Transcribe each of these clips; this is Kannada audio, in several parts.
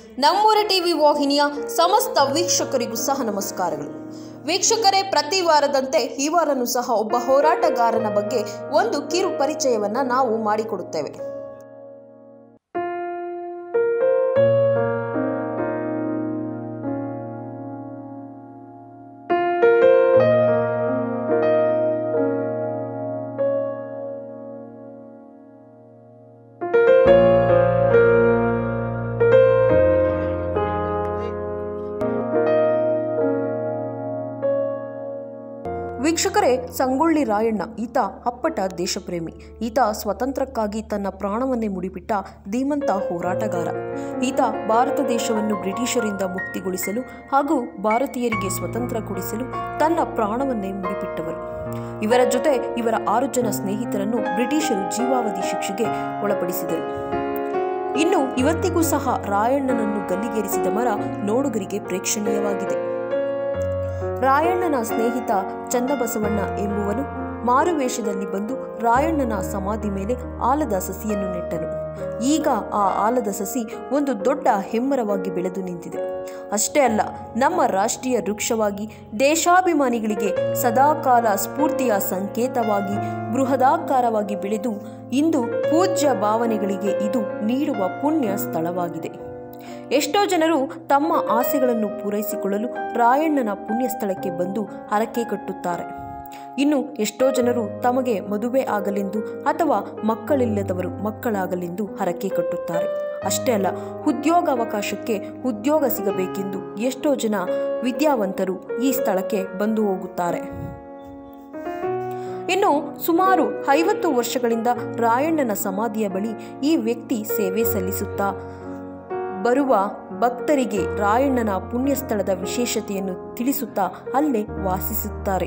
ನಮ್ಮೂರ ಟಿವಿ ವಾಹಿನಿಯ ಸಮಸ್ತ ವೀಕ್ಷಕರಿಗೂ ಸಹ ನಮಸ್ಕಾರಗಳು ವೀಕ್ಷಕರೇ ಪ್ರತಿ ವಾರದಂತೆ ಈ ವಾರನೂ ಸಹ ಒಬ್ಬ ಹೋರಾಟಗಾರನ ಬಗ್ಗೆ ಒಂದು ಕಿರು ಪರಿಚಯವನ್ನ ನಾವು ಮಾಡಿಕೊಡುತ್ತೇವೆ ವೀಕ್ಷಕರೇ ಸಂಗೊಳ್ಳಿ ರಾಯಣ್ಣ ಈತ ಅಪ್ಪಟ ದೇಶಪ್ರೇಮಿ ಈತ ಸ್ವತಂತ್ರಕ್ಕಾಗಿ ತನ್ನ ಪ್ರಾಣವನ್ನೇ ಮುಡಿಪಿಟ್ಟ ಧೀಮಂತ ಹೋರಾಟಗಾರ ಈತ ಭಾರತ ದೇಶವನ್ನು ಬ್ರಿಟಿಷರಿಂದ ಮುಕ್ತಿಗೊಳಿಸಲು ಹಾಗೂ ಭಾರತೀಯರಿಗೆ ಸ್ವತಂತ್ರ ಕೊಡಿಸಲು ತನ್ನ ಪ್ರಾಣವನ್ನೇ ಮುಡಿಪಿಟ್ಟವರು ಇವರ ಜೊತೆ ಇವರ ಆರು ಜನ ಸ್ನೇಹಿತರನ್ನು ಬ್ರಿಟಿಷರು ಜೀವಾವಧಿ ಶಿಕ್ಷೆಗೆ ಒಳಪಡಿಸಿದರು ಇನ್ನು ಇವತ್ತಿಗೂ ಸಹ ರಾಯಣ್ಣನನ್ನು ಗಲ್ಲಿಗೇರಿಸಿದ ಮರ ನೋಡುಗರಿಗೆ ಪ್ರೇಕ್ಷಣೀಯವಾಗಿದೆ ರಾಯಣ್ಣನ ಸ್ನೇಹಿತ ಚನ್ನಬಸವಣ್ಣ ಎಂಬುವನು ಮಾರುವೇಷದಲ್ಲಿ ಬಂದು ರಾಯಣ್ಣನ ಸಮಾಧಿ ಮೇಲೆ ಆಲದ ಸಸಿಯನ್ನು ನೆಟ್ಟನು ಈಗ ಆ ಆಲದ ಸಸಿ ಒಂದು ದೊಡ್ಡ ಹೆಮ್ಮರವಾಗಿ ಬೆಳೆದು ನಿಂತಿದೆ ಅಷ್ಟೇ ಅಲ್ಲ ನಮ್ಮ ರಾಷ್ಟ್ರೀಯ ವೃಕ್ಷವಾಗಿ ದೇಶಾಭಿಮಾನಿಗಳಿಗೆ ಸದಾಕಾಲ ಸ್ಫೂರ್ತಿಯ ಸಂಕೇತವಾಗಿ ಬೃಹದಾಕಾರವಾಗಿ ಬೆಳೆದು ಇಂದು ಪೂಜ್ಯ ಭಾವನೆಗಳಿಗೆ ಇದು ನೀಡುವ ಪುಣ್ಯ ಸ್ಥಳವಾಗಿದೆ ಎಷ್ಟೋ ಜನರು ತಮ್ಮ ಆಸೆಗಳನ್ನು ಪೂರೈಸಿಕೊಳ್ಳಲು ರಾಯಣ್ಣನ ಪುಣ್ಯ ಸ್ಥಳಕ್ಕೆ ಬಂದು ಹರಕೆ ಕಟ್ಟುತ್ತಾರೆ ಇನ್ನು ಎಷ್ಟೋ ಜನರು ತಮಗೆ ಮದುವೆ ಆಗಲೆಂದು ಅಥವಾ ಮಕ್ಕಳಿಲ್ಲದವರು ಮಕ್ಕಳಾಗಲೆಂದು ಹರಕೆ ಕಟ್ಟುತ್ತಾರೆ ಅಷ್ಟೇ ಅಲ್ಲ ಉದ್ಯೋಗಾವಕಾಶಕ್ಕೆ ಉದ್ಯೋಗ ಸಿಗಬೇಕೆಂದು ಎಷ್ಟೋ ಜನ ವಿದ್ಯಾವಂತರು ಈ ಸ್ಥಳಕ್ಕೆ ಬಂದು ಹೋಗುತ್ತಾರೆ ಇನ್ನು ಸುಮಾರು ಐವತ್ತು ವರ್ಷಗಳಿಂದ ರಾಯಣ್ಣನ ಸಮಾಧಿಯ ಬಳಿ ಈ ವ್ಯಕ್ತಿ ಸೇವೆ ಸಲ್ಲಿಸುತ್ತಾ ಬರುವ ಭಕ್ತರಿಗೆ ರಾಯಣ್ಣನ ಪುಣ್ಯಸ್ಥಳದ ವಿಶೇಷತೆಯನ್ನು ತಿಳಿಸುತ್ತಾ ಅಲ್ಲೇ ವಾಸಿಸುತ್ತಾರೆ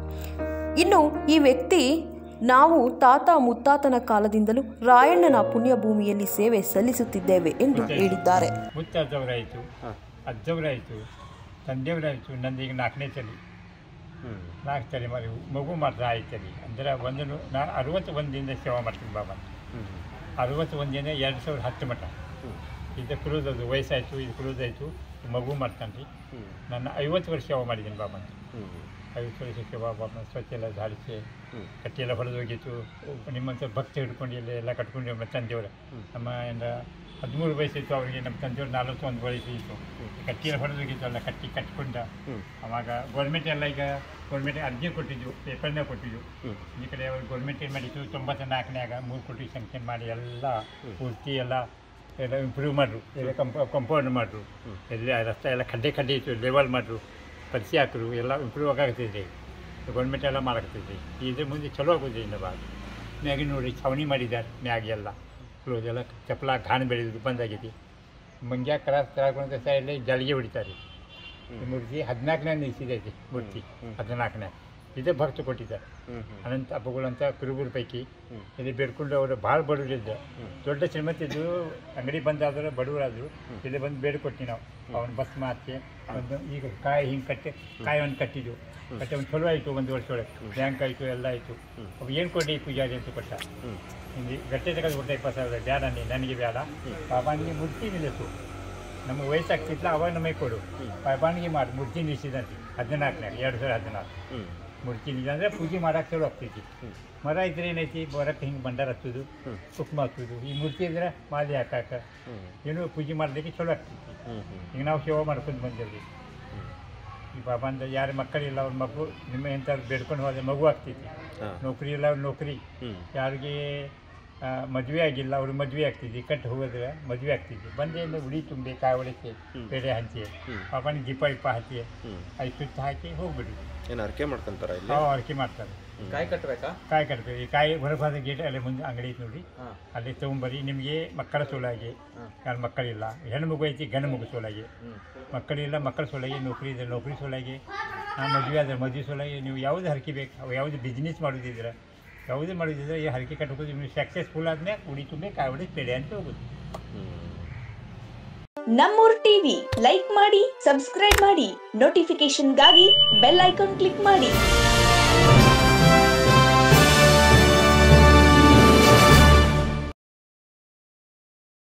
ಇನ್ನು ಈ ವ್ಯಕ್ತಿ ನಾವು ತಾತ ಮುತ್ತಾತನ ಕಾಲದಿಂದಲೂ ರಾಯಣ್ಣನ ಪುಣ್ಯಭೂಮಿಯಲ್ಲಿ ಸೇವೆ ಸಲ್ಲಿಸುತ್ತಿದ್ದೇವೆ ಎಂದು ಹೇಳಿದ್ದಾರೆ ಮುತ್ತಾದವರಾಯಿತು ಅಜ್ಜವರಾಯಿತು ತಂದೆಯವರಾಯಿತು ನಂದು ಈಗ ನಾಲ್ಕನೇ ತಲೆ ನಾಲ್ಕು ತಲೆ ಮರಿ ಮಗು ಮಾತ್ರ ಆಯ್ತಲ್ಲಿ ಅಂದರೆ ಒಂದು ನಾ ಅರವತ್ತು ಒಂದಿಂದ ಸೇವೆ ಮಾಡ್ತೀನಿ ಬಾಬಾ ಅರವತ್ತು ಒಂದಿಂದ ಎರಡು ಸಾವಿರದ ಹತ್ತು ಮಟ್ಟ ಇದು ಕ್ರೂಸ್ ಅದು ವಯಸ್ಸಾಯಿತು ಇದು ಕ್ರೂಸ್ ಆಯಿತು ಮಗು ಮಾಡ್ತಾನೆ ರೀ ನನ್ನ ಐವತ್ತು ವರ್ಷ ಸೇವೆ ಮಾಡಿದ್ದೀನಿ ಬಾಬಾ ಐವತ್ತು ವರ್ಷ ಸೇವಾ ಬಾಬಾ ಸ್ವಚ್ಛ ಎಲ್ಲ ಧಾಡಿಸಿ ಕಟ್ಟಿ ಎಲ್ಲ ಹೊಡೆದು ಹೋಗಿತ್ತು ನಿಮ್ಮಂಥ ಭಕ್ತಿ ಹಿಡ್ಕೊಂಡು ಇಲ್ಲಿ ಎಲ್ಲ ಕಟ್ಕೊಂಡು ನಮ್ಮ ತಂದೆಯವರು ನಮ್ಮ ಏನ ಹದಿಮೂರು ವಯಸ್ಸಿತ್ತು ಅವರಿಗೆ ನಮ್ಮ ತಂದೆಯವ್ರು ನಲವತ್ತೊಂದು ವಯಸ್ಸು ಇತ್ತು ಕಟ್ಟಿ ಎಲ್ಲ ಹೊಡೆದು ಹೋಗಿತ್ತು ಎಲ್ಲ ಕಟ್ಟಿ ಕಟ್ಕೊಂಡ ಅವಾಗ ಗೌರ್ಮೆಂಟ್ ಎಲ್ಲ ಈಗ ಗೌರ್ಮೆಂಟ್ ಅರ್ಜಿ ಕೊಟ್ಟಿದ್ದು ಪೇಪರ್ನೇ ಕೊಟ್ಟಿದ್ದು ಈ ಕಡೆ ಅವರು ಗೌರ್ಮೆಂಟ್ ಏನು ಮಾಡಿತ್ತು ತೊಂಬತ್ತ ನಾಲ್ಕನ್ಯಾಗ ಮೂರು ಕೋಟಿ ಸಂಖ್ಯೆ ಮಾಡಿ ಎಲ್ಲ ಪೂರ್ತಿ ಎಲ್ಲ ಎಲ್ಲ ಇಂಪ್ರೂವ್ ಮಾಡ್ರು ಎಲ್ಲ ಕಂಪ ಕಂಪೌಂಡ್ ಮಾಡ್ರು ಎಲ್ಲ ರಸ್ತೆ ಎಲ್ಲ ಖಡ್ಡೆ ಖಡ್ಡೆ ಇತ್ತು ಲೆವೆಲ್ ಮಾಡ್ರು ಪರಿಚಯ ಹಾಕರು ಎಲ್ಲ ಇಂಪ್ರೂವ್ ಆಗಾಕತ್ತಿದ್ರಿ ಗೌರ್ಮೆಂಟ್ ಎಲ್ಲ ಮಾಡಕತ್ತಿದ್ರಿ ಇದ್ರ ಮುಂದೆ ಚಲೋ ಆಗೋದ್ರಿ ಇನ್ನು ಭಾಳ ಮ್ಯಾಗಿ ನೋಡಿ ಛಾವಣಿ ಮಾಡಿದ್ದಾರೆ ಮ್ಯಾಗೆ ಎಲ್ಲ ಕ್ಲೋಸ್ ಎಲ್ಲ ಚಪ್ಪಲ ಘಾಣ ಬೆಳೆದು ಬಂದಾಗೈತಿ ಮಂಗ್ಯ ಕ್ರಾಸ್ ತಗೊಂಡ ಸೈಡಲ್ಲಿ ಜಳಿಗೆ ಹೊಡಿತಾರೆ ಈ ಮೂರ್ತಿ ಹದಿನಾಲ್ಕನೇ ನಿಲ್ಸಿದೈತಿ ಮೂರ್ತಿ ಹದಿನಾಲ್ಕನೇ ಇದೇ ಭಕ್ತ ಕೊಟ್ಟಿದ್ದಾರೆ ಅನಂತ ಹಬ್ಬಗಳಂತ ಕುರುಬರ ಪೈಕಿ ಇಲ್ಲಿ ಬೇಡ್ಕೊಂಡು ಅವರು ಭಾಳ ಬಡವರಿದ್ದ ದೊಡ್ಡ ಶ್ರೀಮಂತಿದ್ದು ಅಂಗಡಿ ಬಂದಾದ್ರೆ ಬಡವರಾದ್ರು ಇಲ್ಲಿ ಬಂದು ಬೇಡ್ಕೊಟ್ಟಿ ನಾವು ಅವನ ಬಸ್ ಮಾತಿ ಒಂದು ಈಗ ಕಾಯಿ ಹಿಂಗೆ ಕಟ್ಟಿ ಕಾಯಿ ಒಂದು ಕಟ್ಟಿದ್ದು ಕಟ್ಟಿ ಒಂದು ಚಲೋ ಆಯಿತು ಒಂದು ವರ್ಷ ಒಳಗೆ ಬ್ಯಾಂಕ್ ಆಯಿತು ಎಲ್ಲ ಆಯಿತು ಅವು ಏನು ಕೊಡಿ ಪೂಜಾರಿ ಅಂತ ಕೊಟ್ಟ ಹಿಂಗೆ ಗಟ್ಟೆ ತೆಗೆದು ಕೊಟ್ಟ ಇಪ್ಪತ್ತು ಸಾವಿರ ಬೇಡ ನೀ ನನಗೆ ಬೇಡ ಬಾಬಾನಿಗೆ ಮೂರ್ತಿ ನಿಲ್ಲಿಸು ನಮಗೆ ವಯಸ್ಸಾಗ್ತಿತ್ತಲ್ಲ ಅವಾಗ ನಮಗೆ ಕೊಡು ಬಾಬಾನಿಗೆ ಮಾಡಿ ಮೂರ್ತಿ ನಿಲ್ಲಿಸಿದಂತೆ ಹದಿನಾಲ್ಕನಾಗ ಎರಡು ಸಾವಿರ ಹದಿನಾಲ್ಕು ಮೂರ್ತಿ ನಿಜ ಅಂದರೆ ಪೂಜೆ ಮಾಡಕ್ಕೆ ಚಲೋ ಆಗ್ತೈತಿ ಮರ ಇದ್ರೆ ಏನೈತಿ ಬರಕ್ಕೆ ಹಿಂಗೆ ಬಂಡಾರ ಹಚ್ಚೋದು ಕುಕ್ಮ ಹಚ್ಚೋದು ಈ ಮೂರ್ತಿ ಇದ್ರೆ ಮಾಲಿ ಹಾಕಾಕ ಏನು ಪೂಜೆ ಮಾಡ್ಲಿಕ್ಕೆ ಚಲೋ ಆಗ್ತೈತಿ ಈಗ ನಾವು ಸೇವೆ ಮಾಡ್ಕೊಂಡು ಬಂದೇವ್ರಿ ಈ ಬಾಬಾಂದ ಯಾರ ಮಕ್ಕಳಿಲ್ಲ ಅವ್ರ ಮಗು ನಿಮ್ಮ ಎಂಥವ್ರು ಬೇಡ್ಕೊಂಡು ಹೋದ್ರೆ ಮಗು ಆಗ್ತೈತಿ ನೌಕರಿ ಇಲ್ಲ ಅವ್ರ ನೌಕರಿ ಯಾರಿಗೆ ಮದುವೆ ಆಗಿಲ್ಲ ಅವ್ರು ಮದುವೆ ಆಗ್ತಿದ್ವಿ ಕಟ್ಟು ಹೋಗೋದ್ರೆ ಮದುವೆ ಆಗ್ತಿದ್ವಿ ಬಂದೇಯಿಂದ ಉಡಿ ತುಂಬಿ ಕಾಯಿ ಹೊಡಿಸಿ ಬೇರೆ ಹಂಚಿ ಪಾಪನಿಗೆ ದೀಪ ಇಪ್ಪ ಹಚ್ಚಿ ಐದು ಸುತ್ತ ಹಾಕಿ ಹೋಗ್ಬಿಡಿ ಏನು ಅರ್ಕೆ ಮಾಡ್ಕೊಂತಾರ ಇಲ್ಲಿ ನಾವು ಅರ್ಕೆ ಮಾಡ್ತಾರೆ ಕಾಯಿ ಕಟ್ಟಬೇಕಾ ಕಾಯಿ ಕಟ್ತೀವಿ ಕಾಯಿ ಹೊರಗೆ ಗೇಟ್ ಅಲ್ಲಿ ಮುಂದೆ ಅಂಗಡಿ ಐತೆ ನೋಡಿ ಹಾಂ ಅಲ್ಲಿ ತೊಗೊಂಬರಿ ನಿಮಗೆ ಮಕ್ಕಳ ಸೋಲಾಗಿ ಯಾರು ಮಕ್ಕಳಿಲ್ಲ ಹೆಣ್ಣು ಮಗು ಐತಿ ಗಂಡು ಮಗು ಸೋಲಾಗಿ ಮಕ್ಕಳಿಲ್ಲ ಮಕ್ಕಳ ಸೋಲಾಗಿ ನೌಕರಿ ಇದೆ ನೌಕರಿ ಸೋಲಾಗಿ ನಾ ಮದುವೆ ಆದರೆ ಮದುವೆ ಸೋಲಾಗಿ ನೀವು ಯಾವುದು ಹರಕೆ ಬೇಕು ಅವು ಯಾವುದು ಬಿಸ್ನೆಸ್ ಮಾಡೋದಿದ್ರೆ ಯಾವುದೇ ಮಾಡೋದಿದ್ರೆ ಈ ಹರಕೆ ಕಟ್ಕೋದು ನೀವು ಸಕ್ಸಸ್ಫುಲ್ ಆದ್ಮೇಲೆ ಉಡಿ ತುಂಬಿ ಕಾಯಿ ಹೊಡಿ ಪೆಡೆ ಅಂತ ಹೋಗೋದು ನಮ್ಮೂರ್ ಟಿವಿ ಲೈಕ್ ಮಾಡಿ ಸಬ್ಸ್ಕ್ರೈಬ್ ಮಾಡಿ ನೋಟಿಫಿಕೇಶನ್ಗಾಗಿ ಬೆಲ್ ಐಕಾನ್ ಕ್ಲಿಕ್ ಮಾಡಿ